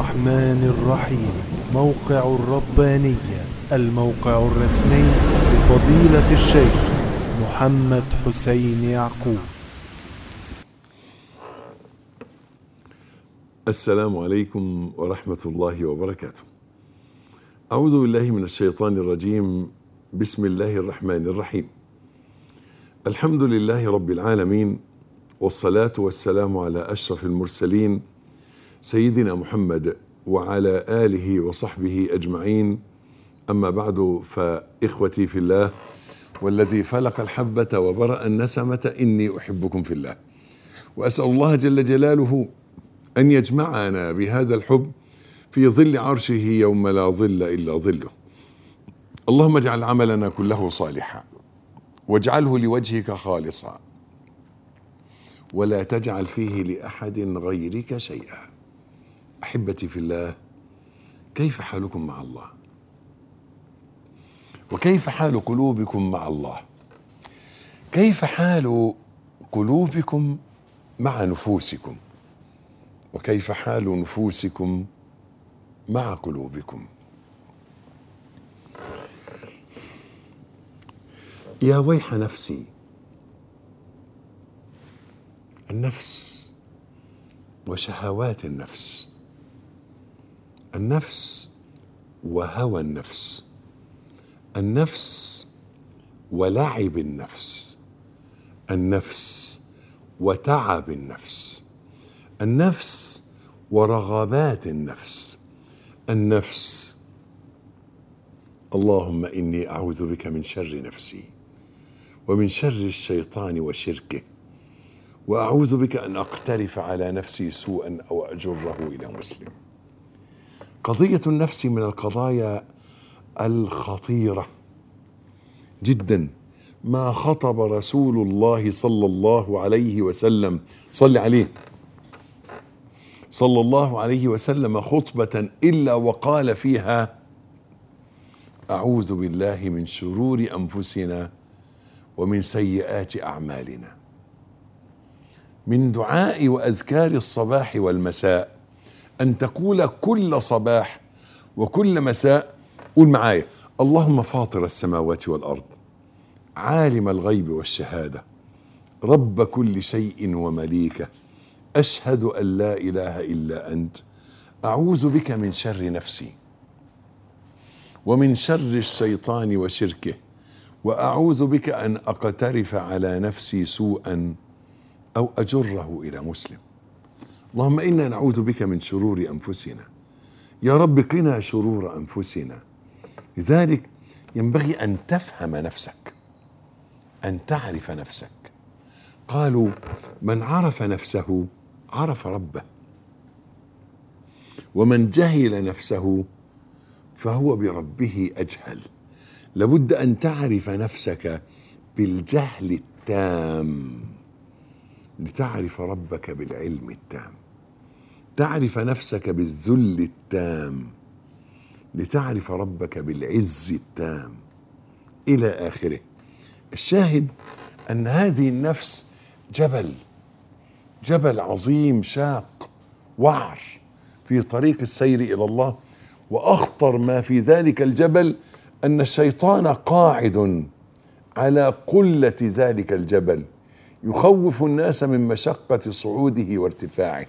الرحمن الرحيم موقع الربانية الموقع الرسمي لفضيلة الشيخ محمد حسين يعقوب السلام عليكم ورحمة الله وبركاته. أعوذ بالله من الشيطان الرجيم، بسم الله الرحمن الرحيم. الحمد لله رب العالمين والصلاة والسلام على أشرف المرسلين سيدنا محمد وعلى آله وصحبه أجمعين. أما بعد فإخوتي في الله والذي فلق الحبة وبرأ النسمة إني أحبكم في الله. وأسأل الله جل جلاله أن يجمعنا بهذا الحب في ظل عرشه يوم لا ظل إلا ظله اللهم اجعل عملنا كله صالحا واجعله لوجهك خالصا ولا تجعل فيه لأحد غيرك شيئا أحبتي في الله كيف حالكم مع الله وكيف حال قلوبكم مع الله كيف حال قلوبكم مع نفوسكم وكيف حال نفوسكم مع قلوبكم يا ويح نفسي النفس وشهوات النفس النفس وهوى النفس النفس ولعب النفس النفس وتعب النفس النفس ورغبات النفس النفس اللهم اني اعوذ بك من شر نفسي ومن شر الشيطان وشركه واعوذ بك ان اقترف على نفسي سوءا او اجره الى مسلم قضيه النفس من القضايا الخطيره جدا ما خطب رسول الله صلى الله عليه وسلم صل عليه صلى الله عليه وسلم خطبة إلا وقال فيها أعوذ بالله من شرور أنفسنا ومن سيئات أعمالنا من دعاء وأذكار الصباح والمساء أن تقول كل صباح وكل مساء قول معايا اللهم فاطر السماوات والأرض عالم الغيب والشهادة رب كل شيء ومليكه اشهد ان لا اله الا انت اعوذ بك من شر نفسي ومن شر الشيطان وشركه واعوذ بك ان اقترف على نفسي سوءا او اجره الى مسلم اللهم انا نعوذ بك من شرور انفسنا يا رب قنا شرور انفسنا لذلك ينبغي ان تفهم نفسك ان تعرف نفسك قالوا من عرف نفسه عرف ربه ومن جهل نفسه فهو بربه اجهل لابد ان تعرف نفسك بالجهل التام لتعرف ربك بالعلم التام تعرف نفسك بالذل التام لتعرف ربك بالعز التام الى اخره الشاهد ان هذه النفس جبل جبل عظيم شاق وعر في طريق السير الى الله واخطر ما في ذلك الجبل ان الشيطان قاعد على قله ذلك الجبل يخوف الناس من مشقه صعوده وارتفاعه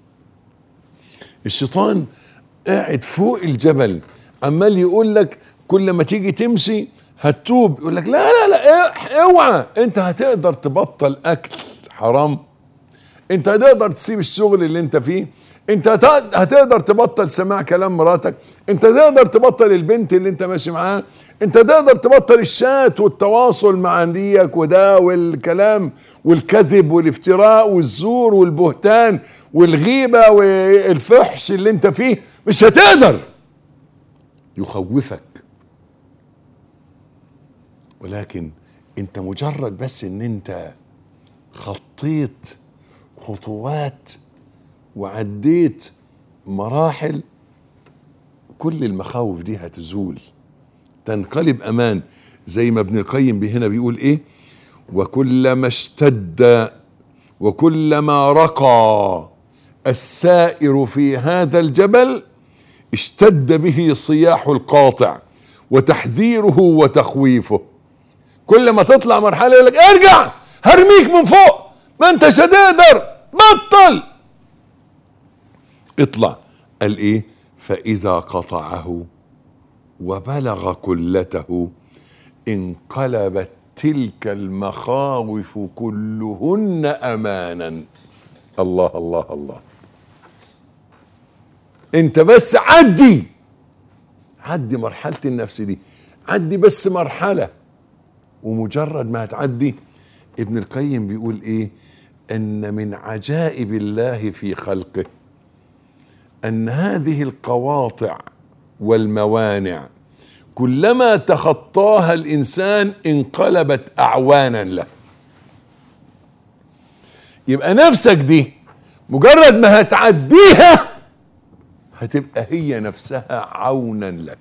الشيطان قاعد فوق الجبل عمال يقول لك كل ما تيجي تمشي هتتوب يقول لك لا لا لا اوعى انت هتقدر تبطل اكل حرام انت هتقدر تسيب الشغل اللي انت فيه انت هتقدر تبطل سماع كلام مراتك انت تقدر تبطل البنت اللي انت ماشي معاها انت تقدر تبطل الشات والتواصل مع ديك وده والكلام والكذب والافتراء والزور والبهتان والغيبة والفحش اللي انت فيه مش هتقدر يخوفك ولكن انت مجرد بس ان انت خطيت خطوات وعديت مراحل كل المخاوف دي هتزول تنقلب امان زي ما ابن القيم هنا بيقول ايه وكلما اشتد وكلما رقى السائر في هذا الجبل اشتد به صياح القاطع وتحذيره وتخويفه كل ما تطلع مرحلة يقول لك ارجع هرميك من فوق ما انتش هتقدر بطل اطلع قال ايه فاذا قطعه وبلغ كلته انقلبت تلك المخاوف كلهن امانا الله الله الله انت بس عدي عدي مرحلة النفس دي عدي بس مرحلة ومجرد ما هتعدي ابن القيم بيقول ايه ان من عجائب الله في خلقه ان هذه القواطع والموانع كلما تخطاها الانسان انقلبت اعوانا له يبقى نفسك دي مجرد ما هتعديها هتبقى هي نفسها عونا لك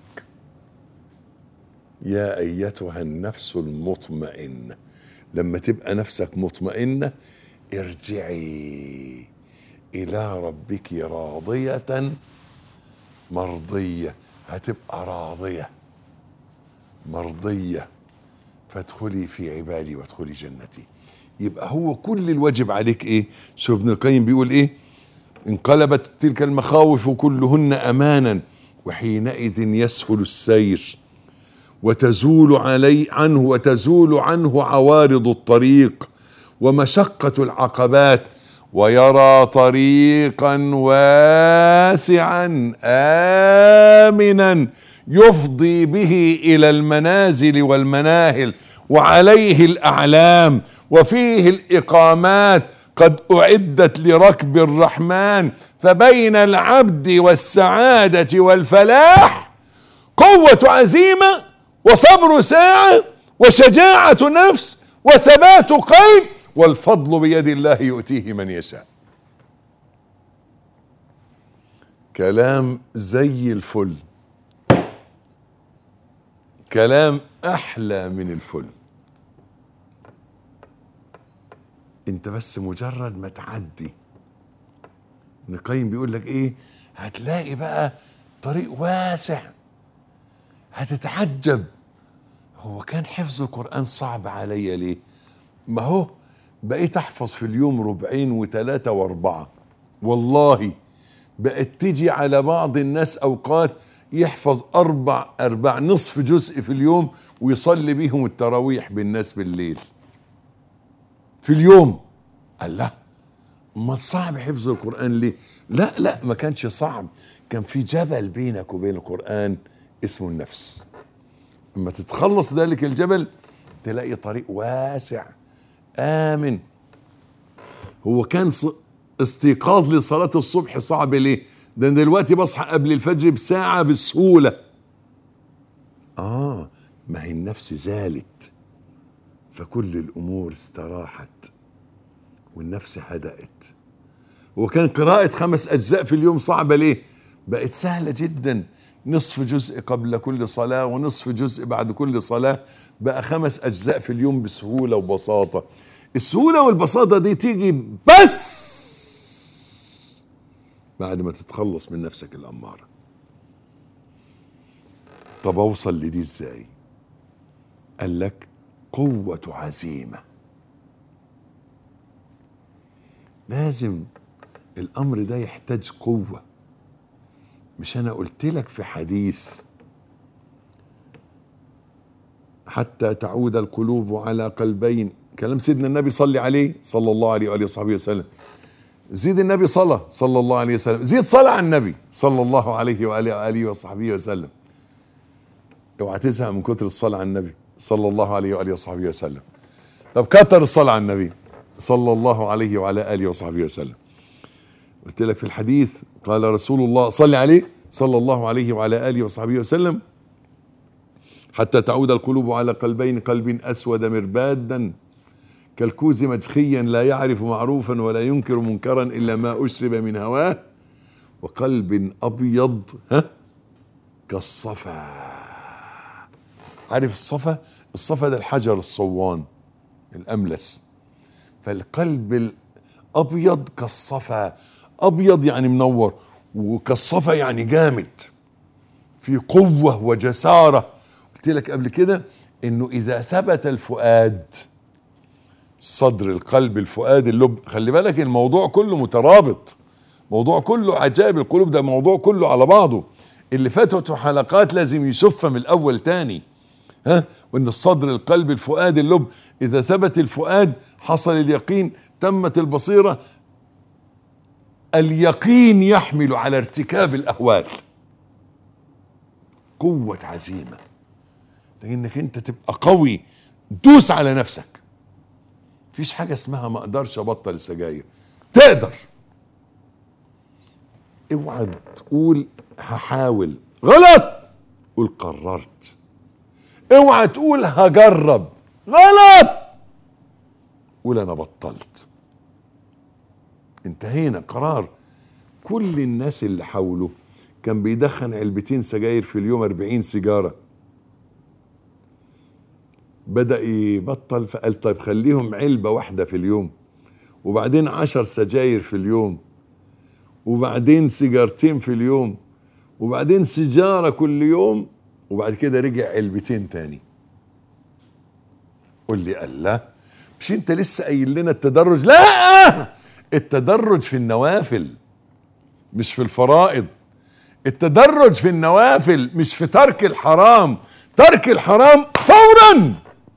يا ايتها النفس المطمئنه لما تبقى نفسك مطمئنه ارجعي الى ربك راضيه مرضيه هتبقى راضيه مرضيه فادخلي في عبادي وادخلي جنتي يبقى هو كل الواجب عليك ايه شوف ابن القيم بيقول ايه انقلبت تلك المخاوف كلهن امانا وحينئذ يسهل السير وتزول علي عنه وتزول عنه عوارض الطريق ومشقة العقبات ويرى طريقا واسعا آمنا يفضي به إلى المنازل والمناهل وعليه الأعلام وفيه الإقامات قد أعدت لركب الرحمن فبين العبد والسعادة والفلاح قوة عزيمة وصبر ساعة وشجاعة نفس وثبات قلب والفضل بيد الله يؤتيه من يشاء كلام زي الفل كلام احلى من الفل انت بس مجرد ما تعدي ابن القيم بيقول لك ايه هتلاقي بقى طريق واسع هتتعجب هو كان حفظ القرآن صعب عليا ليه ما هو بقيت احفظ في اليوم ربعين وثلاثة واربعة والله بقت تيجي على بعض الناس اوقات يحفظ اربع اربع نصف جزء في اليوم ويصلي بيهم التراويح بالناس بالليل في اليوم قال لا ما صعب حفظ القرآن ليه لا لا ما كانش صعب كان في جبل بينك وبين القرآن اسمه النفس اما تتخلص ذلك الجبل تلاقي طريق واسع آمن هو كان استيقاظ لصلاة الصبح صعب ليه ده أنا دلوقتي بصحى قبل الفجر بساعة بسهولة آه ما هي النفس زالت فكل الأمور استراحت والنفس هدأت وكان قراءة خمس أجزاء في اليوم صعبة ليه بقت سهلة جدا نصف جزء قبل كل صلاة ونصف جزء بعد كل صلاة بقى خمس أجزاء في اليوم بسهولة وبساطة السهولة والبساطة دي تيجي بس بعد ما تتخلص من نفسك الأمارة طب أوصل لدي إزاي قال لك قوة عزيمة لازم الأمر ده يحتاج قوة مش أنا قلت لك في حديث حتى تعود القلوب على قلبين كلام سيدنا النبي صلي عليه صلى الله عليه وآله وصحبه وسلم زيد النبي صلى صلى الله عليه وسلم زيد صلى على النبي صلى الله عليه وآله وآله وصحبه وسلم اوعى تزهق من كتر الصلاة على النبي صلى الله عليه وآله وصحبه وسلم طب كتر الصلاة على النبي صلى الله عليه وعلى آله وصحبه وسلم قلت لك في الحديث قال رسول الله صلى عليه صلى الله عليه وعلى آله وصحبه وسلم حتى تعود القلوب على قلبين قلب أسود مربادا كالكوز مجخيا لا يعرف معروفا ولا ينكر منكرا إلا ما أشرب من هواه وقلب أبيض ها كالصفا عارف الصفا الصفا ده الحجر الصوان الأملس فالقلب الأبيض كالصفا ابيض يعني منور وكالصفا يعني جامد في قوه وجساره قلت لك قبل كده انه اذا ثبت الفؤاد الصدر القلب الفؤاد اللب خلي بالك الموضوع كله مترابط موضوع كله عجائب القلوب ده موضوع كله على بعضه اللي فاتته حلقات لازم يشف من الاول تاني ها وان الصدر القلب الفؤاد اللب اذا ثبت الفؤاد حصل اليقين تمت البصيره اليقين يحمل على ارتكاب الاهوال قوه عزيمه لانك انت تبقى قوي دوس على نفسك مفيش حاجه اسمها ما اقدرش ابطل السجاير تقدر اوعى تقول هحاول غلط قول قررت اوعى تقول هجرب غلط قول انا بطلت انتهينا قرار كل الناس اللي حوله كان بيدخن علبتين سجاير في اليوم 40 سيجاره بدأ يبطل فقال طيب خليهم علبة واحدة في اليوم وبعدين عشر سجاير في اليوم وبعدين سيجارتين في اليوم وبعدين سيجارة كل يوم وبعد كده رجع علبتين تاني قول لي قال لا مش انت لسه قايل لنا التدرج لا التدرج في النوافل مش في الفرائض التدرج في النوافل مش في ترك الحرام ترك الحرام فورا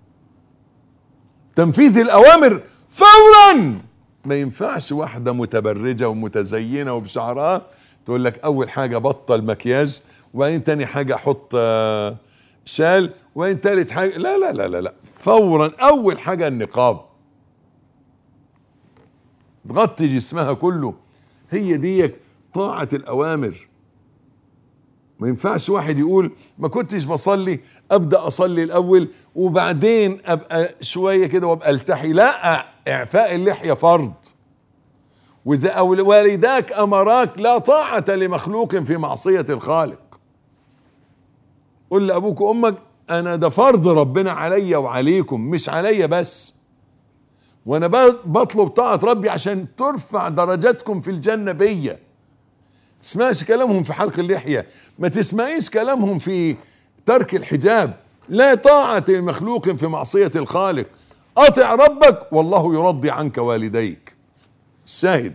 تنفيذ الاوامر فورا ما ينفعش واحده متبرجه ومتزينه وبشعرها تقول لك اول حاجه بطل مكياج وبعدين تاني حاجه حط آه، شال وبعدين تالت حاجه لا لا لا لا لا فورا اول حاجه النقاب تغطي جسمها كله هي ديك طاعه الاوامر ما ينفعش واحد يقول ما كنتش بصلي ابدا اصلي الاول وبعدين ابقى شويه كده وابقى التحي لا اعفاء اللحيه فرض واذا أو والداك امراك لا طاعه لمخلوق في معصيه الخالق قل لابوك وامك انا ده فرض ربنا عليا وعليكم مش عليا بس وانا بطلب طاعه ربي عشان ترفع درجاتكم في الجنه بيا تسمعش كلامهم في حلق اللحية ما تسمعيش كلامهم في ترك الحجاب لا طاعة لمخلوق في معصية الخالق أطع ربك والله يرضي عنك والديك الشاهد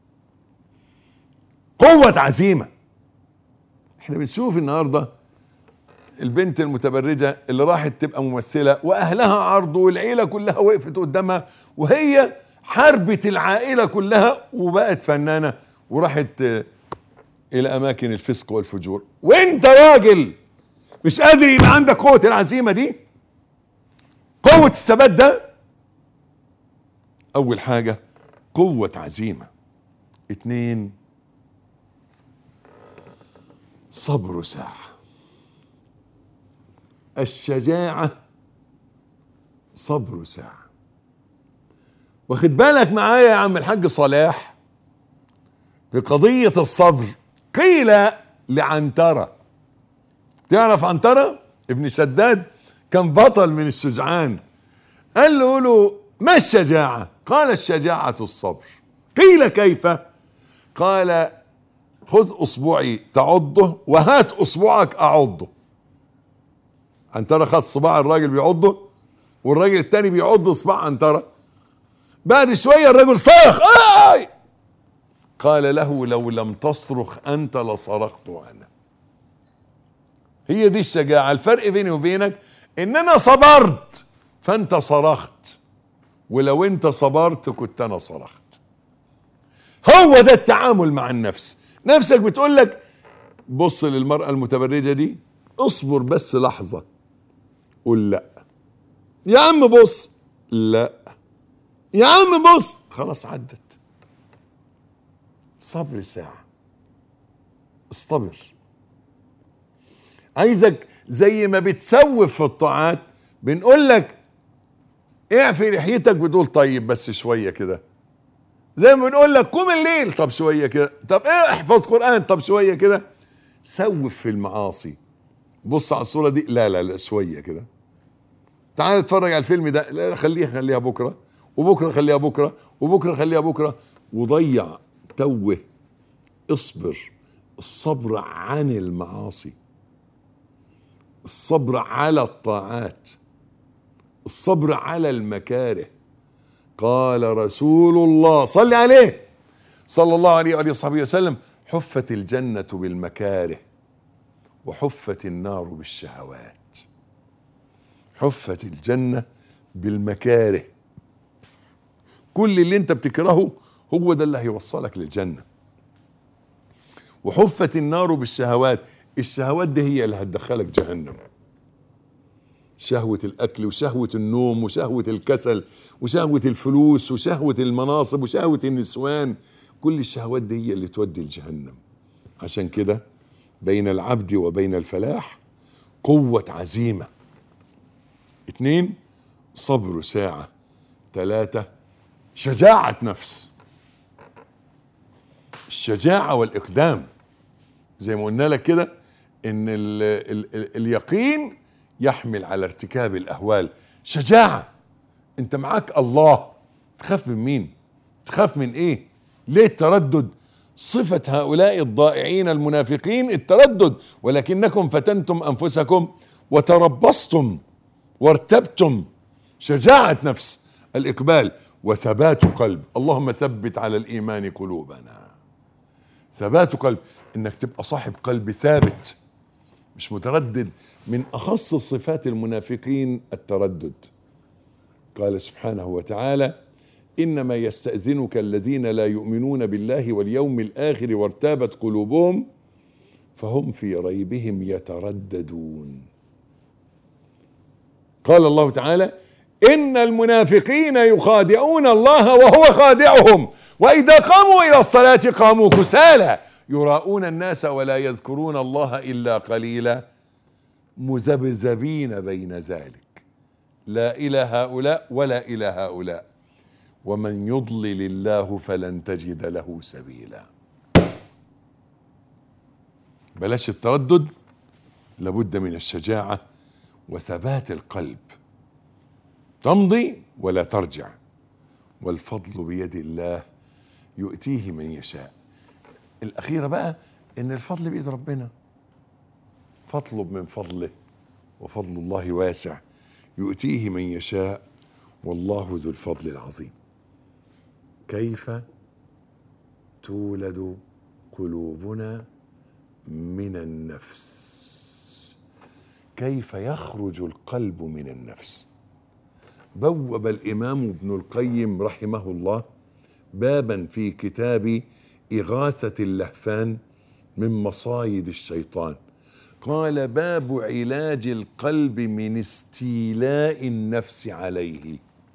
قوة عزيمة احنا بنشوف النهاردة البنت المتبرجة اللي راحت تبقى ممثلة وأهلها عرضوا والعيلة كلها وقفت قدامها وهي حربت العائلة كلها وبقت فنانة وراحت الى اماكن الفسق والفجور وانت راجل مش قادر يبقى عندك قوة العزيمة دي قوة الثبات ده اول حاجة قوة عزيمة اتنين صبر ساعة الشجاعة صبر ساعة واخد بالك معايا يا عم الحاج صلاح في قضية الصبر قيل لعنترة تعرف عنترة ابن شداد كان بطل من الشجعان قال له له ما الشجاعة قال الشجاعة الصبر قيل كيف قال خذ اصبعي تعضه وهات اصبعك اعضه عنترة خد صباع الراجل بيعضه والراجل التاني بيعض صباع عنترة بعد شوية الراجل صرخ آي قال له لو لم تصرخ انت لصرخت انا هي دي الشجاعة الفرق بيني وبينك ان انا صبرت فانت صرخت ولو انت صبرت كنت انا صرخت هو ده التعامل مع النفس نفسك بتقول لك بص للمرأة المتبرجة دي اصبر بس لحظة قول لا يا عم بص لا يا عم بص خلاص عدت صبر ساعة اصطبر عايزك زي ما بتسوف في الطاعات بنقول لك اعفي لحيتك بتقول طيب بس شوية كده زي ما بنقول لك قوم الليل طب شوية كده طب ايه احفظ قرآن طب شوية كده سوف في المعاصي بص على الصورة دي لا لا لا شوية كده تعال اتفرج على الفيلم ده لا خليها خليها بكرة وبكرة خليها بكرة وبكرة خليها بكرة وضيع توه اصبر الصبر عن المعاصي الصبر على الطاعات الصبر على المكاره قال رسول الله صل عليه صلى الله عليه وآله وصحبه وسلم حفت الجنة بالمكاره وحفت النار بالشهوات حفت الجنة بالمكاره كل اللي انت بتكرهه هو ده اللي هيوصلك للجنة وحفت النار بالشهوات الشهوات دي هي اللي هتدخلك جهنم شهوة الأكل وشهوة النوم وشهوة الكسل وشهوة الفلوس وشهوة المناصب وشهوة النسوان كل الشهوات دي هي اللي تودي لجهنم عشان كده بين العبد وبين الفلاح قوة عزيمة اتنين صبر ساعة ثلاثة شجاعة نفس الشجاعة والإقدام زي ما قلنا لك كده إن ال ال ال اليقين يحمل على ارتكاب الأهوال شجاعة أنت معاك الله تخاف من مين تخاف من إيه ليه التردد صفة هؤلاء الضائعين المنافقين التردد ولكنكم فتنتم أنفسكم وتربصتم وارتبتم شجاعة نفس الإقبال وثبات قلب اللهم ثبت على الإيمان قلوبنا ثبات قلب إنك تبقى صاحب قلب ثابت مش متردد من أخص صفات المنافقين التردد قال سبحانه وتعالى إنما يستأذنك الذين لا يؤمنون بالله واليوم الآخر وارتابت قلوبهم فهم في ريبهم يترددون قال الله تعالى إن المنافقين يخادعون الله وهو خادعهم وإذا قاموا إلى الصلاة قاموا كسالى يراؤون الناس ولا يذكرون الله إلا قليلا مذبذبين بين ذلك لا إلى هؤلاء ولا إلى هؤلاء ومن يضلل الله فلن تجد له سبيلا بلاش التردد لابد من الشجاعة وثبات القلب تمضي ولا ترجع والفضل بيد الله يؤتيه من يشاء الأخيرة بقى إن الفضل بيد ربنا فاطلب من فضله وفضل الله واسع يؤتيه من يشاء والله ذو الفضل العظيم كيف تولد قلوبنا من النفس كيف يخرج القلب من النفس بوب الامام ابن القيم رحمه الله بابا في كتاب اغاثه اللهفان من مصايد الشيطان قال باب علاج القلب من استيلاء النفس عليه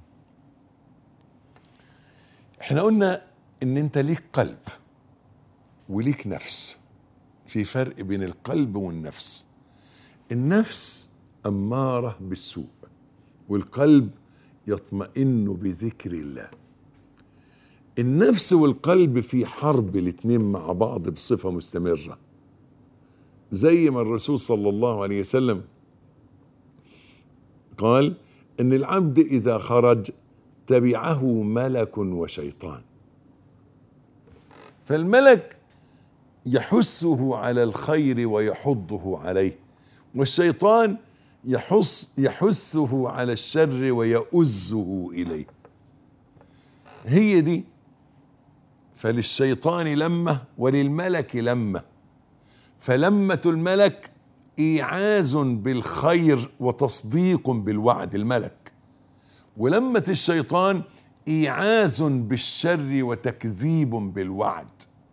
احنا قلنا ان انت ليك قلب وليك نفس في فرق بين القلب والنفس النفس اماره بالسوء والقلب يطمئن بذكر الله النفس والقلب في حرب الاتنين مع بعض بصفه مستمره زي ما الرسول صلى الله عليه وسلم قال ان العبد اذا خرج تبعه ملك وشيطان فالملك يحثه على الخير ويحضه عليه والشيطان يحث يحثه على الشر ويؤزه اليه هي دي فللشيطان لمه وللملك لمه فلمه الملك ايعاز بالخير وتصديق بالوعد الملك ولمة الشيطان إيعاز بالشر وتكذيب بالوعد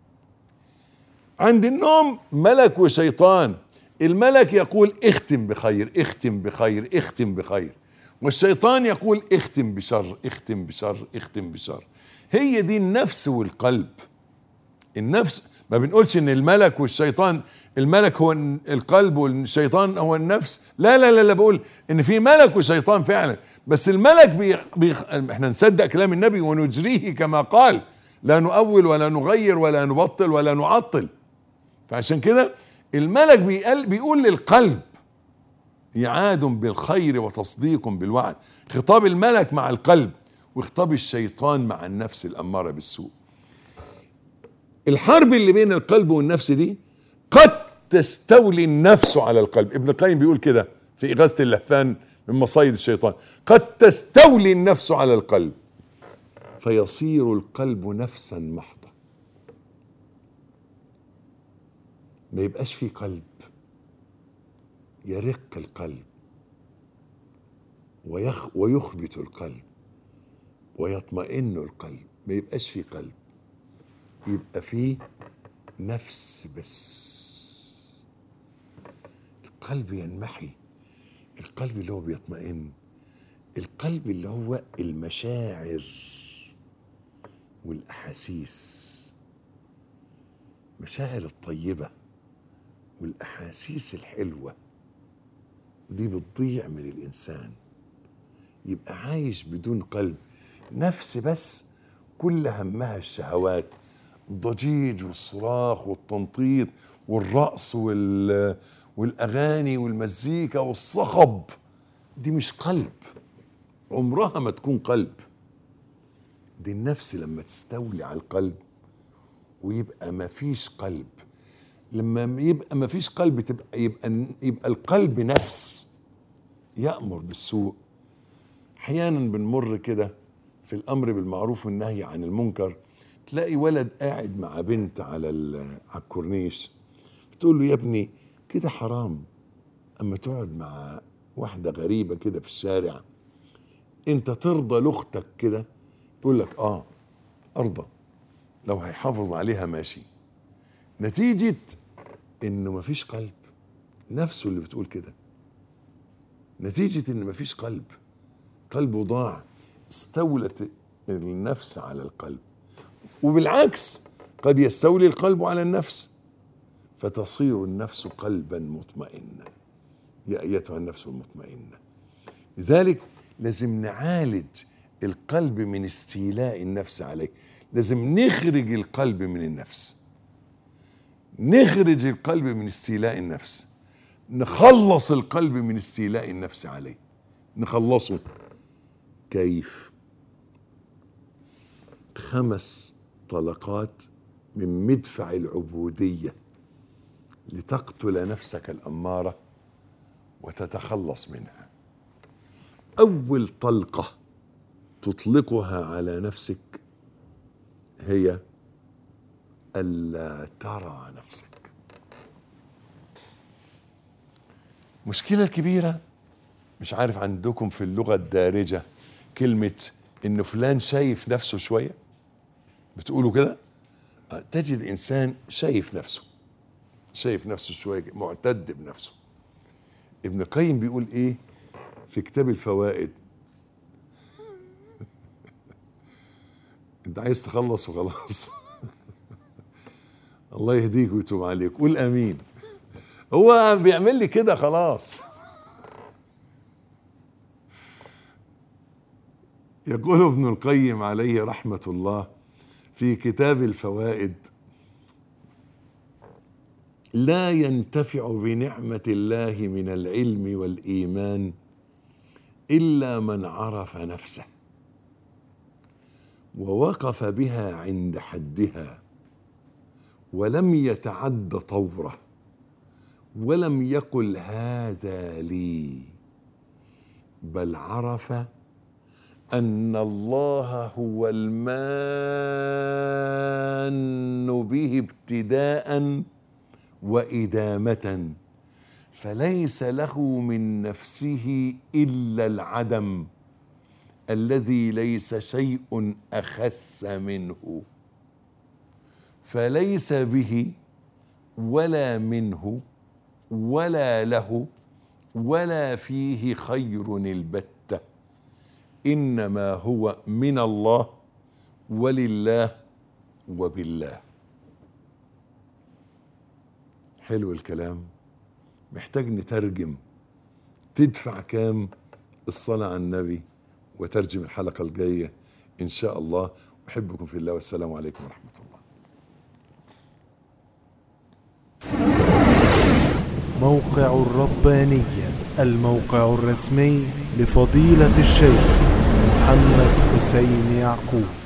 عند النوم ملك وشيطان الملك يقول اختم بخير اختم بخير اختم بخير والشيطان يقول اختم بشر اختم بشر اختم بشر هي دي النفس والقلب النفس ما بنقولش ان الملك والشيطان الملك هو القلب والشيطان هو النفس لا لا لا, لا بقول ان في ملك وشيطان فعلا بس الملك بي بي احنا نصدق كلام النبي ونجريه كما قال لا نؤول ولا نغير ولا نبطل ولا نعطل فعشان كده الملك بيقل بيقول للقلب إعاد بالخير وتصديق بالوعد خطاب الملك مع القلب وخطاب الشيطان مع النفس الأمارة بالسوء الحرب اللي بين القلب والنفس دي قد تستولي النفس على القلب ابن القيم بيقول كده في إغاثة اللهفان من مصايد الشيطان قد تستولي النفس على القلب فيصير القلب نفسا محضة ما يبقاش في قلب يرق القلب ويخ ويخبت القلب ويطمئن القلب ما يبقاش في قلب يبقى فيه نفس بس القلب ينمحي القلب اللي هو بيطمئن القلب اللي هو المشاعر والاحاسيس مشاعر الطيبه والاحاسيس الحلوه دي بتضيع من الانسان يبقى عايش بدون قلب نفس بس كل همها الشهوات الضجيج والصراخ والتنطيط والرقص وال والاغاني والمزيكا والصخب دي مش قلب عمرها ما تكون قلب دي النفس لما تستولي على القلب ويبقى ما فيش قلب لما يبقى ما فيش قلب تبقى يبقى يبقى القلب نفس يأمر بالسوء احيانا بنمر كده في الامر بالمعروف والنهي عن المنكر تلاقي ولد قاعد مع بنت على ال- على الكورنيش بتقول له يا ابني كده حرام اما تقعد مع واحده غريبه كده في الشارع انت ترضى لاختك كده يقول لك اه ارضى لو هيحافظ عليها ماشي نتيجه انه مفيش قلب نفسه اللي بتقول كده نتيجه ان مفيش قلب قلبه ضاع استولت النفس على القلب وبالعكس قد يستولي القلب على النفس فتصير النفس قلبا مطمئنا يا ايتها النفس المطمئنه لذلك لازم نعالج القلب من استيلاء النفس عليه لازم نخرج القلب من النفس نخرج القلب من استيلاء النفس نخلص القلب من استيلاء النفس عليه نخلصه كيف خمس طلقات من مدفع العبوديه لتقتل نفسك الاماره وتتخلص منها اول طلقه تطلقها على نفسك هي الا ترى نفسك مشكله كبيره مش عارف عندكم في اللغه الدارجه كلمه ان فلان شايف نفسه شويه بتقولوا كده آه، تجد انسان شايف نفسه شايف نفسه شويه معتد بنفسه ابن القيم بيقول ايه في كتاب الفوائد انت عايز تخلص وخلاص الله يهديك ويتوب عليك قول امين هو بيعمل لي كده خلاص يقول ابن القيم عليه رحمه الله في كتاب الفوائد لا ينتفع بنعمه الله من العلم والايمان الا من عرف نفسه ووقف بها عند حدها ولم يتعد طوره ولم يقل هذا لي بل عرف ان الله هو المان به ابتداء وادامه فليس له من نفسه الا العدم الذي ليس شيء اخس منه فليس به ولا منه ولا له ولا فيه خير البته انما هو من الله ولله وبالله حلو الكلام محتاج نترجم تدفع كام الصلاة على النبي وترجم الحلقة الجاية إن شاء الله أحبكم في الله والسلام عليكم ورحمة الله موقع الربانية الموقع الرسمي لفضيلة الشيخ محمد حسين يعقوب